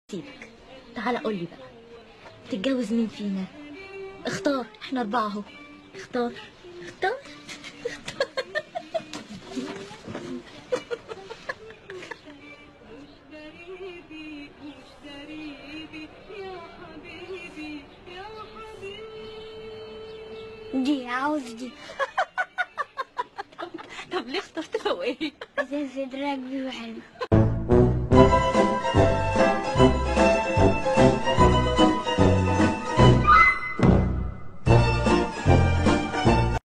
سيبك تعالى قول لي بقى تتجوز مين فينا اختار احنا اربعه اهو اختار اختار غريبي مش غريبي يا حبيبي يا حبيبي دي عاوز دي طب ليه اخترت فوقيه عشان صدرك بيه حلو